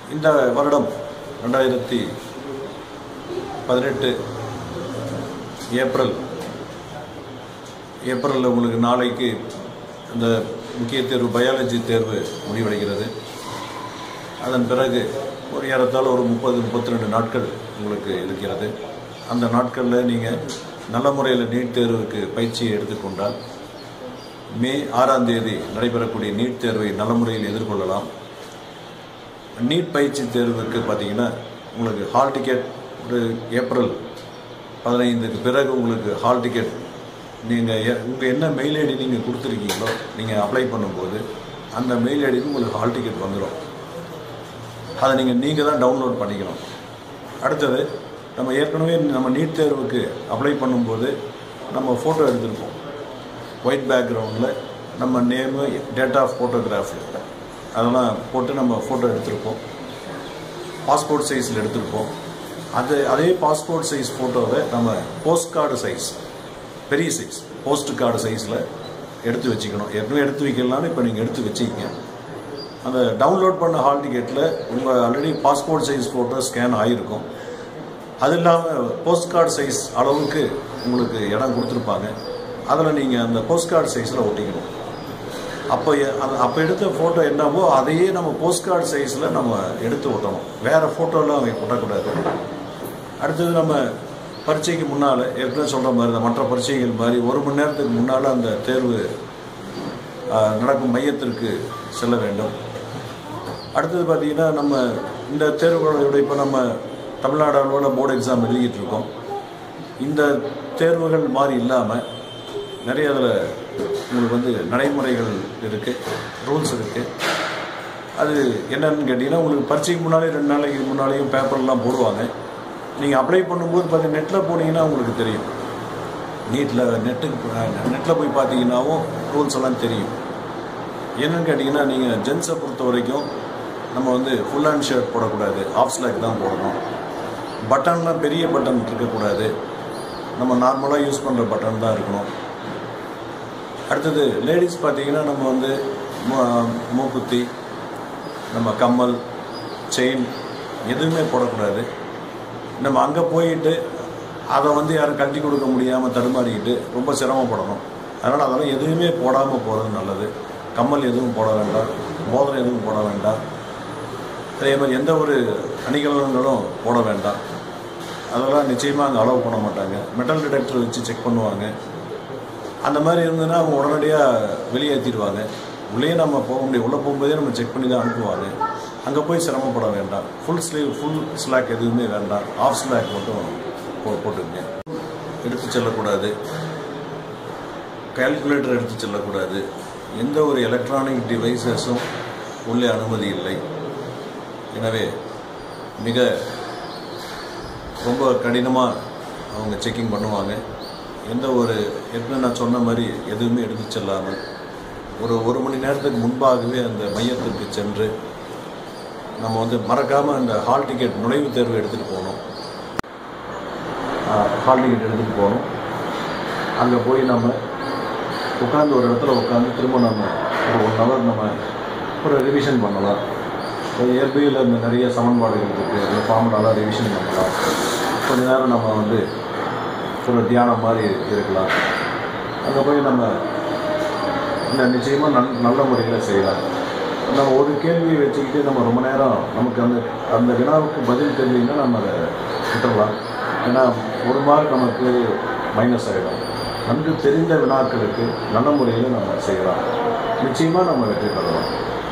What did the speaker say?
இந்த வருடம் ரெண்டாயிரத்தி பதினெட்டு ஏப்ரல் ஏப்ரலில் உங்களுக்கு நாளைக்கு இந்த முக்கிய தேர்வு பயாலஜி தேர்வு முடிவடைகிறது அதன் பிறகு ஒரு ஏறத்தாழ ஒரு முப்பது முப்பத்தி ரெண்டு நாட்கள் உங்களுக்கு இருக்கிறது அந்த நாட்களில் நீங்கள் நல்ல முறையில் நீட் தேர்வுக்கு பயிற்சியை எடுத்துக்கொண்டால் மே ஆறாம் தேதி நடைபெறக்கூடிய நீட் தேர்வை நல்ல முறையில் எதிர்கொள்ளலாம் நீட் பயிற்சி தேர்வுக்கு பார்த்தீங்கன்னா உங்களுக்கு ஹால் டிக்கெட் ஒரு ஏப்ரல் பதினைந்துக்கு பிறகு உங்களுக்கு ஹால் டிக்கெட் நீங்கள் உங்கள் என்ன மெயில் ஐடி நீங்கள் கொடுத்துருக்கீங்களோ நீங்கள் அப்ளை பண்ணும்போது அந்த மெயில் ஐடிக்கு உங்களுக்கு ஹால் டிக்கெட் வந்துடும் அதை நீங்கள் நீங்கள் தான் டவுன்லோட் பண்ணிக்கணும் அடுத்தது நம்ம ஏற்கனவே நம்ம நீட் தேர்வுக்கு அப்ளை பண்ணும்போது நம்ம ஃபோட்டோ எடுத்திருப்போம் ஒயிட் பேக்ரவுண்டில் நம்ம நேமு டேட் ஆஃப் ஃபோட்டோகிராஃபி அதெல்லாம் போட்டு நம்ம ஃபோட்டோ எடுத்திருப்போம் பாஸ்போர்ட் சைஸில் எடுத்திருப்போம் அது அதே பாஸ்போர்ட் சைஸ் ஃபோட்டோவை நம்ம போஸ்ட் கார்டு சைஸ் பெரிய சைஸ் போஸ்ட் கார்டு சைஸில் எடுத்து வச்சுக்கணும் ஏற்கனவே எடுத்து வைக்கலாம்னு இப்போ நீங்கள் எடுத்து வச்சுக்கிங்க அந்த டவுன்லோட் பண்ண ஹால் டிக்கெட்டில் உங்கள் already passport size photo scan ஆகிருக்கும் அது இல்லாமல் போஸ்ட் கார்டு சைஸ் அளவுக்கு உங்களுக்கு இடம் கொடுத்துருப்பாங்க அதில் நீங்கள் அந்த போஸ்ட் கார்டு சைஸில் ஒட்டிக்கணும் அப்போ எ- அது அப்போ எடுத்த ஃபோட்டோ என்னவோ அதையே நம்ம போஸ்ட் கார்டு சைஸில் நம்ம எடுத்து ஒட்டணும் வேறு ஃபோட்டோலாம் அவங்க ஒட்டக்கூடாது அடுத்தது நம்ம பரீட்சைக்கு முன்னால் ஏற்கனவே சொல்கிற மாதிரி தான் மற்ற பரீட்சைகள் மாதிரி ஒரு மணி நேரத்துக்கு முன்னால் அந்த தேர்வு ஆ, நடக்கும் மையத்திற்கு செல்ல வேண்டும் அடுத்தது பார்த்தீங்கன்னா நம்ம இந்த தேர்வுகளோட இப்போ நம்ம தமிழ்நாடு அளவில் போர்டு எக்ஸாம் எழுதிக்கிட்டு இருக்கோம் இந்த தேர்வுகள் மாதிரி இல்லாமல் நிறைய அதில் உங்களுக்கு வந்து நடைமுறைகள் இருக்குது ரூல்ஸ் இருக்குது அது என்னன்னு கேட்டிங்கன்னா உங்களுக்கு பரீட்சைக்கு முன்னாலே ரெண்டு நாளைக்கு முன்னாலேயும் பேப்பர்லாம் போடுவாங்க நீங்கள் அப்ளை பண்ணும்போது பார்த்து நெட்டில் போனீங்கன்னா உங்களுக்கு தெரியும் நீட்டில் நெட்டுக்கு நெட்டில் போய் பார்த்தீங்கன்னாவும் ரூல்ஸ் எல்லாம் தெரியும் என்னன்னு கேட்டிங்கன்னா நீங்கள் ஜென்ஸை பொறுத்த வரைக்கும் நம்ம வந்து ஃபுல் ஹேண்ட் ஷர்ட் போடக்கூடாது ஆஃப் ஸ்லாக் தான் போடணும் பட்டன்லாம் பெரிய பட்டன் இருக்கக்கூடாது நம்ம நார்மலாக யூஸ் பண்ணுற பட்டன் தான் இருக்கணும் அடுத்தது லேடிஸ் பார்த்தீங்கன்னா நம்ம வந்து மூ- மூக்குத்தி நம்ம கம்மல் செயின் எதுவுமே போடக்கூடாது நம்ம அங்கே போயிட்டு அதை வந்து யாரும் கட்டி கொடுக்க முடியாமல் தடுமாறிக்கிட்டு ரொம்ப சிரமப்படணும் அதனால் அதெல்லாம் எதுவுமே போடாமல் போகிறது நல்லது கம்மல் எதுவும் போட வேண்டாம் மோதிரம் எதுவும் போட வேண்டாம் அதே மாதிரி எந்த ஒரு அணிகலன்களும் போட வேண்டாம் அதெல்லாம் நிச்சயமாக அங்கே அலோவ் பண்ண மாட்டாங்க மெட்டல் டிடெக்டர் வச்சு செக் பண்ணுவாங்க அந்த மாதிரி இருந்ததுன்னா அவங்க உடனடியாக வெளியேற்றிடுவாங்க உள்ளேயே நம்ம போக முடியும் உள்ளே போகும்போதே நம்ம செக் பண்ணி தான் அனுப்புவாங்க அங்கே போய் சிரமப்பட வேண்டாம் ஃபுல் ஸ்லீவ் ஃபுல் ஸ்லாக் எதுவுமே வேண்டாம் ஆஃப் ஸ்லாக் மட்டும் போ போட்டுக்கங்க எடுத்து செல்லக்கூடாது கால்குலேட்டர் எடுத்து செல்லக்கூடாது எந்த ஒரு எலக்ட்ரானிக் டிவைசஸும் உள்ளே அனுமதி இல்லை எனவே மிக ரொம்ப கடினமாக அவங்க செக்கிங் பண்ணுவாங்க எந்த ஒரு ஏற்கனவே நான் சொன்ன மாதிரி எதுவுமே எடுத்து செல்லாமல் ஒரு ஒரு மணி நேரத்துக்கு முன்பாகவே அந்த மையத்திற்கு சென்று நம்ம வந்து மறக்காமல் அந்த ஹால் டிக்கெட் நுழைவுத் தேர்வு எடுத்துகிட்டு போகணும் ஹால் டிக்கெட் எடுத்துகிட்டு போகணும் அங்கே போய் நம்ம உட்காந்து ஒரு இடத்துல உட்காந்து திரும்ப நம்ம ஒரு ஒன் ஹவர் நம்ம ஒரு ரிவிஷன் பண்ணலாம் இப்போ இயற்பியில் இந்த நிறைய சமன்பாடுகள் இருக்குது அந்த ஃபார்முலாலாம் ரிவிஷன் பண்ணலாம் கொஞ்ச நேரம் நம்ம வந்து ஒரு தியானம் மாதிரி இருக்கலாம் அங்கே போய் நம்ம இந்த நிச்சயமாக நல் நல்ல முறையில் செய்யலாம் நம்ம ஒரு கேள்வியை வச்சுக்கிட்டு நம்ம ரொம்ப நேரம் நமக்கு அந்த அந்த வினாவுக்கு பதில் தெரியலன்னா நம்ம அதை விட்டுறலாம் ஏன்னா ஒரு மார்க் நமக்கு மைனஸ் ஆகிடும் நன்கு தெரிந்த வினாக்களுக்கு நல்ல முறையில் நம்ம செய்யலாம் நிச்சயமாக நம்ம வெற்றி பெறலாம்